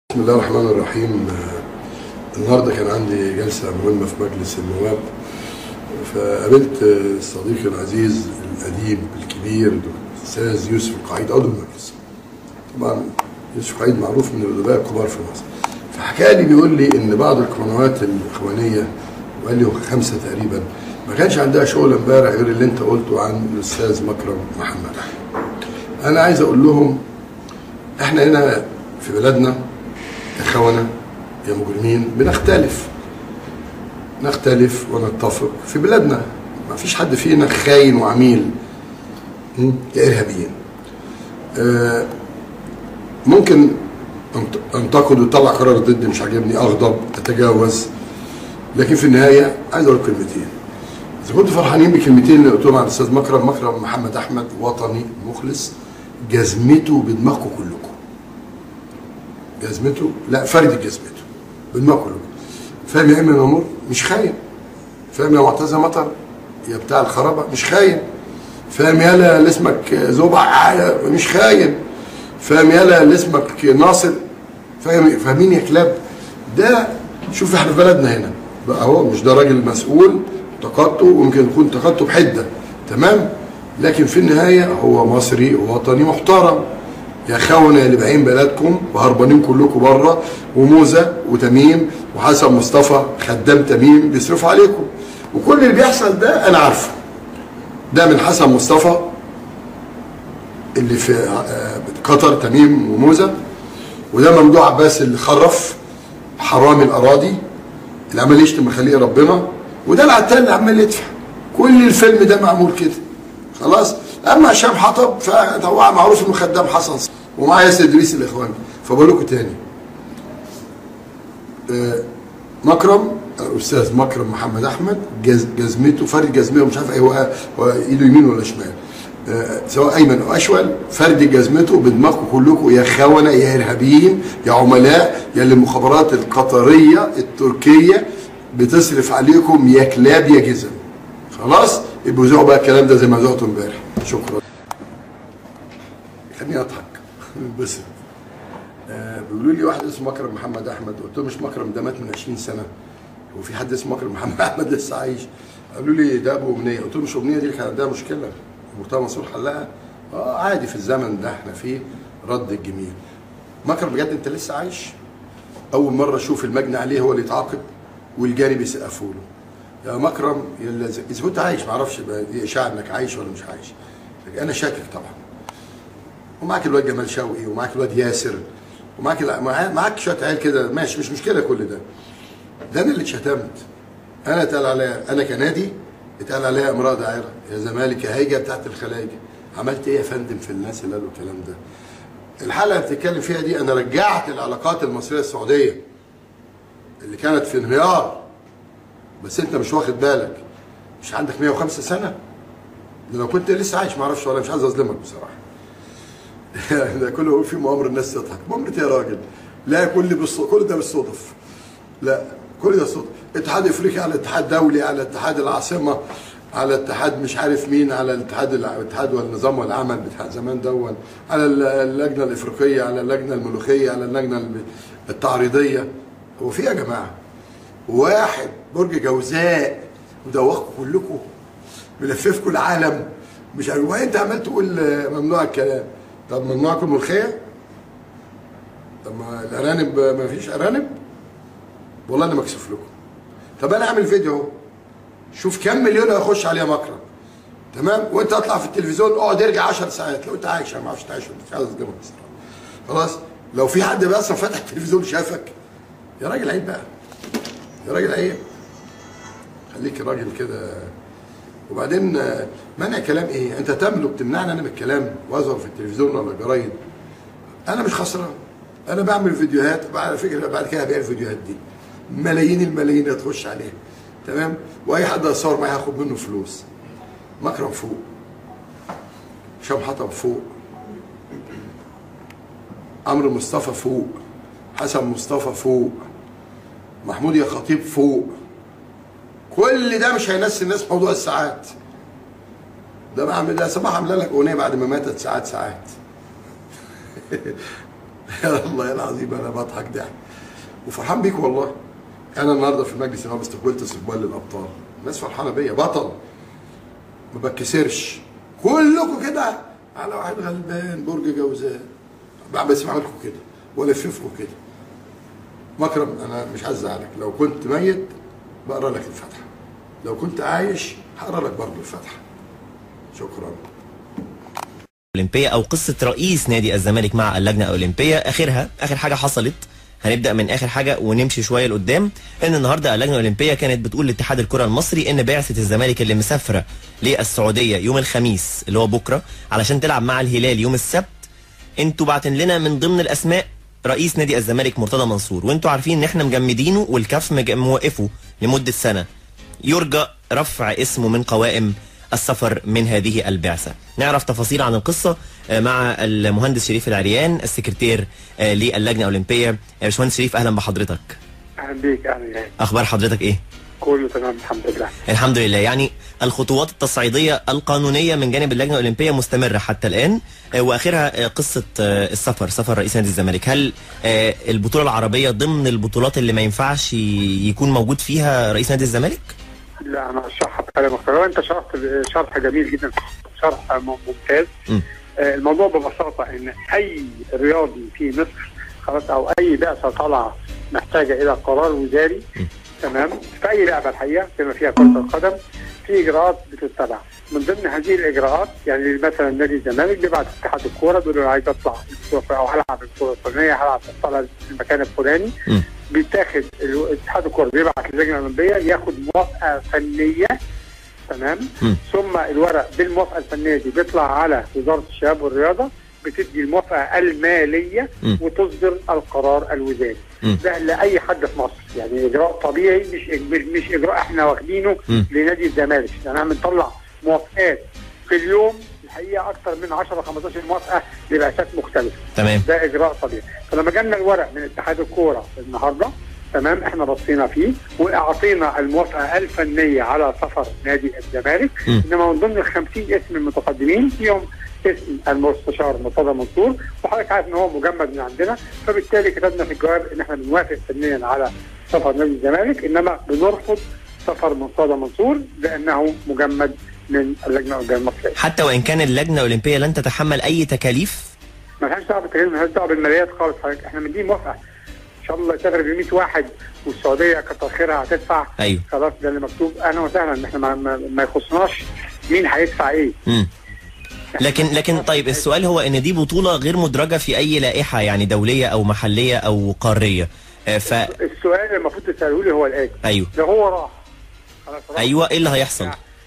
بسم الله الرحمن الرحيم آه، النهارده كان عندي جلسه مهمه في مجلس النواب فقابلت آه، صديقي العزيز الاديب الكبير الاستاذ يوسف القعيد عضو المجلس طبعا يوسف القعيد معروف من الادباء الكبار في مصر فحكى لي بيقول لي ان بعض القنوات الاخوانيه وقال لي خمسه تقريبا ما كانش عندها شغل امبارح غير اللي انت قلته عن الاستاذ مكرم محمد احمد انا عايز اقول لهم احنا هنا في بلدنا يا خونة يا مجرمين بنختلف نختلف ونتفق في بلادنا ما فيش حد فينا خاين وعميل م? يا إرهابيين آه، ممكن أنت- انتقد وطلع قرار ضدي مش عاجبني اغضب اتجاوز لكن في النهايه عايز اقول كلمتين اذا كنتوا فرحانين بكلمتين اللي قلتهم عن الاستاذ مكرم مكرم محمد احمد وطني مخلص جزمته بدماغكم كلكم جزمته لا فرد جزمته بدماغه كله فاهم يا ايمن امور مش خاين فاهم يا معتز مطر يا بتاع الخرابه مش خاين فاهم يالا اللي اسمك زوبع مش خاين فاهم يالا اللي اسمك ناصر فاهم فاهمين يا كلاب ده شوف احنا في بلدنا هنا بقى اهو مش ده راجل مسؤول طاقته ويمكن يكون طاقته بحده تمام لكن في النهايه هو مصري ووطني محترم يا خونه اللي بايعين بلدكم وهربانين كلكم بره وموزه وتميم وحسن مصطفى خدام تميم بيصرفوا عليكم وكل اللي بيحصل ده انا عارفه ده من حسن مصطفى اللي في آه، قطر تميم وموزه وده ممدوح عباس اللي خرف حرامي الاراضي اللي عمال يشتم مخاليق ربنا وده العتال اللي عمال يدفع كل الفيلم ده معمول كده خلاص اما هشام حطب فهو معروف انه خدام حسن ومعاه ياسر ادريس الاخواني فبقول لكم تاني آه، مكرم الاستاذ مكرم محمد احمد جز جزمته فرد جزمته مش عارف ايه هو هو ايده يمين ولا شمال آه، سواء ايمن او اشول فرد جزمته بدماغكم كلكم يا خونه يا ارهابيين يا عملاء يا اللي المخابرات القطريه التركيه بتصرف عليكم يا كلاب يا جزم خلاص يبقوا زعوا بقى الكلام ده زي ما زعتوا امبارح شكرا خليني اضحك بس آه، بيقولوا لي واحد اسمه مكرم محمد احمد قلت له مش مكرم ده مات من 20 سنه وفي حد اسمه مكرم محمد احمد لسه عايش قالوا لي ده ابو امنيه قلت له مش امنيه دي كان عندها مشكله مرتضى منصور حلها اه عادي في الزمن ده احنا فيه رد الجميل مكرم بجد انت لسه عايش اول مره اشوف المجني عليه هو اللي يتعاقب والجاني بيسقفوا له يا مكرم يا اللي- اذا كنت عايش ما اعرفش بقى دي اشاعه انك عايش ولا مش عايش لكن انا شاكك طبعا ومعاك الواد جمال شوقي ومعاك الواد ياسر ومعاك معاك معاك شويه عيال كده ماشي مش مشكله كل ده ده انا اللي اتشتمت انا اتقال عليا انا كنادي اتقال عليا امراه داعره يا زمالك يا هيجه بتاعت الخلايجه عملت ايه يا فندم في الناس اللي قالوا الكلام ده الحلقه اللي بتتكلم فيها دي انا رجعت العلاقات المصريه السعوديه اللي كانت في انهيار بس انت مش واخد بالك مش عندك 105 سنه ده لو كنت لسه عايش ما اعرفش ولا مش عايز اظلمك بصراحه ده كله يقول فيه مؤامره الناس تضحك مؤامره إيه يا راجل لا كل بالص... كل ده بالصدف لا كل ده صدف اتحاد افريقيا على اتحاد دولي على اتحاد العاصمه على اتحاد مش عارف مين على الاتحاد الاتحاد والنظام والعمل بتاع زمان دون على اللجنه الافريقيه على اللجنه الملوخيه على اللجنه التعريضيه هو في إيه يا جماعه واحد برج جوزاء مدوخكم كلكم ملففكم العالم مش عارف وانت عمال تقول ممنوع الكلام طب ممنوع اكل ملوخيه طب ما الارانب ما فيش ارانب والله انا مكسوف لكم طب انا اعمل فيديو اهو شوف كم مليون هيخش عليها مكرم تمام وانت اطلع في التلفزيون اقعد ارجع 10 ساعات لو انت عايش انا ما اعرفش تعيش ولا مش عايز اصدمك بصراحه خلاص لو في حد بقى اصلا فتح التلفزيون شافك يا راجل عيب بقى يا راجل عيب خليك راجل كده وبعدين آه، منع كلام ايه انت تملك تمنعني انا من الكلام واظهر في التلفزيون ولا جرايد انا مش خسران انا بعمل فيديوهات على فكره بعد كده هبيع الفيديوهات دي ملايين الملايين هتخش عليها تمام واي حد هيصور معايا هاخد منه فلوس مكرم فوق هشام حطب فوق عمرو مصطفى فوق حسن مصطفى فوق محمود يا خطيب فوق كل ده مش هينسي الناس موضوع الساعات ده بعمل ده سماح عامله لك اغنيه بعد ما ماتت ساعات ساعات والله العظيم انا بضحك ضحك وفرحان بيك والله انا النهارده في المجلس النواب استقبلت استقبال للابطال الناس فرحانه بيا بطل ما بتكسرش كلكم كده على واحد غلبان برج جوزاء بس بعملكم كده والففكم كده مكرم انا مش عايز ازعلك لو كنت ميت بقرا لك الفاتحه لو كنت عايش هقرا لك برضه الفاتحه شكرا الاولمبيه او قصه رئيس نادي الزمالك مع اللجنه الاولمبيه اخرها اخر حاجه حصلت هنبدا من اخر حاجه ونمشي شويه لقدام ان النهارده اللجنه الاولمبيه كانت بتقول لاتحاد الكره المصري ان بعثه الزمالك اللي مسافره للسعوديه يوم الخميس اللي هو بكره علشان تلعب مع الهلال يوم السبت انتوا بعتن لنا من ضمن الاسماء رئيس نادي الزمالك مرتضى منصور وانتوا عارفين ان احنا مجمدينه والكاف مج- موقفه لمده سنه يرجى رفع اسمه من قوائم السفر من هذه البعثة نعرف تفاصيل عن القصة آه، مع المهندس شريف العريان السكرتير آه، للجنة الأولمبية آه، باشمهندس شريف أهلا بحضرتك اهلا بيك اهلا يا أخبار حضرتك إيه؟ كله تمام الحمد لله الحمد لله يعني الخطوات التصعيدية القانونية من جانب اللجنة الأولمبية مستمرة حتى الآن آه، وآخرها آه، قصة آه، السفر سفر رئيس نادي الزمالك هل آه، البطولة العربية ضمن البطولات اللي ما ينفعش ي- يكون موجود فيها رئيس نادي الزمالك؟ لا انا هشرحها بطريقه مختلفه وانت شرحت شرح جميل جدا شرح م- ممتاز م. آه، الموضوع ببساطه ان اي رياضي في مصر خلاص او اي بعثه طالعه محتاجه الى قرار وزاري تمام في اي لعبه الحقيقه بما فيها كره القدم في اجراءات بتتبع من ضمن هذه الاجراءات يعني مثلا نادي الزمالك بيبعت اتحاد الكوره بيقول له انا عايز اطلع البطولة- او هلعب البطوله الفلانيه هلعب اطلع في المكان الفلاني م. بيتاخد ال- اتحاد الكوره بيبعت للجنه الاولمبيه ياخد موافقه فنيه تمام م. ثم الورق بالموافقه الفنيه دي بيطلع على وزاره الشباب والرياضه بتدي الموافقه الماليه م. وتصدر القرار الوزاري م. ده لاي حد في مصر يعني اجراء طبيعي مش مش, مش اجراء احنا واخدينه م. لنادي الزمالك يعني احنا بنطلع موافقات في اليوم الحقيقه اكثر من 10 15 موافقه لبعثات مختلفه تمام ده اجراء طبيعي فلما جالنا الورق من اتحاد الكوره النهارده تمام احنا بصينا فيه واعطينا الموافقه الفنيه على سفر نادي الزمالك م. انما من ضمن ال 50 اسم المتقدمين فيهم اسم المستشار مرتضى منصور وحضرتك عارف ان هو مجمد من عندنا فبالتالي كتبنا في الجواب ان احنا بنوافق فنيا على سفر نادي الزمالك انما بنرفض سفر مرتضى منصور لانه مجمد من اللجنه الأولمبية المصريه حتى وإن كان اللجنة الأولمبية لن تتحمل أي تكاليف ما لهاش دعوه بالتكليف ما لهاش دعوه بالماليات خالص حضرتك احنا مدين موافقه ان شاء الله تغرب ب 100 واحد والسعوديه كتر خيرها هتدفع أيوه خلاص ده اللي مكتوب اهلا وسهلا ان احنا ما, ما, ما يخصناش مين هيدفع ايه مم. لكن لكن طيب السؤال هو ان دي بطوله غير مدرجه في اي لائحه يعني دوليه او محليه او قاريه آه، ف السؤال اللي المفروض تساله لي هو الاتي ايوه ده هو راح خلاص راح ايوه ايه اللي هيحصل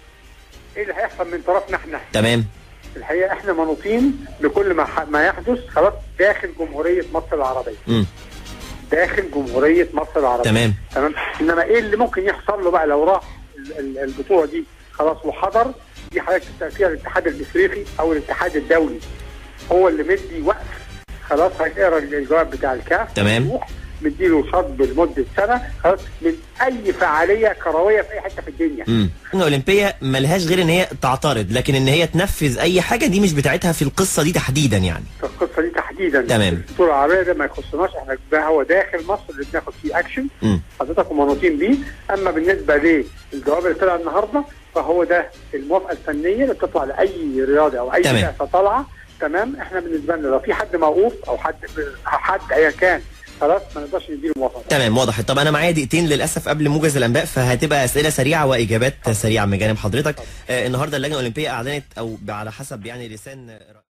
ايه اللي هيحصل من طرفنا احنا تمام الحقيقه احنا منوطين بكل ما ح- ما يحدث خلاص داخل جمهوريه مصر العربيه امم داخل جمهوريه مصر العربيه تمام تمام انما ايه اللي ممكن يحصل له بقى لو راح ال- ال- البطوله دي خلاص وحضر دي حضرتك تسال فيها الاتحاد الافريقي او الاتحاد الدولي هو اللي مدي وقف خلاص هيقرا الجواب بتاع الكاف تمام. يروح مديله شطب لمده سنه خلاص من اي فعاليه كرويه في اي حته في الدنيا امم الاولمبيه ملهاش غير ان هي تعترض لكن ان هي تنفذ اي حاجه دي مش بتاعتها في القصه دي تحديدا يعني في القصه دي تحديدا تمام. البطوله العربيه ده ما يخصناش احنا ده هو داخل مصر اللي بناخد فيه اكشن امم حضرتك منوطين بيه اما بالنسبه للجواب اللي طلع النهارده فهو ده الموافقه الفنيه اللي بتطلع لاي رياضي او اي تمام. بعثه طالعه تمام احنا بالنسبه لنا لو في حد موقوف او حد حد ايا كان خلاص ما نقدرش نديله موافقه تمام وضحت طب انا معايا دقيقتين للاسف قبل موجز الانباء فهتبقى اسئله سريعه واجابات سريعه من جانب حضرتك آه النهارده اللجنه الاولمبيه اعلنت او على حسب يعني لسان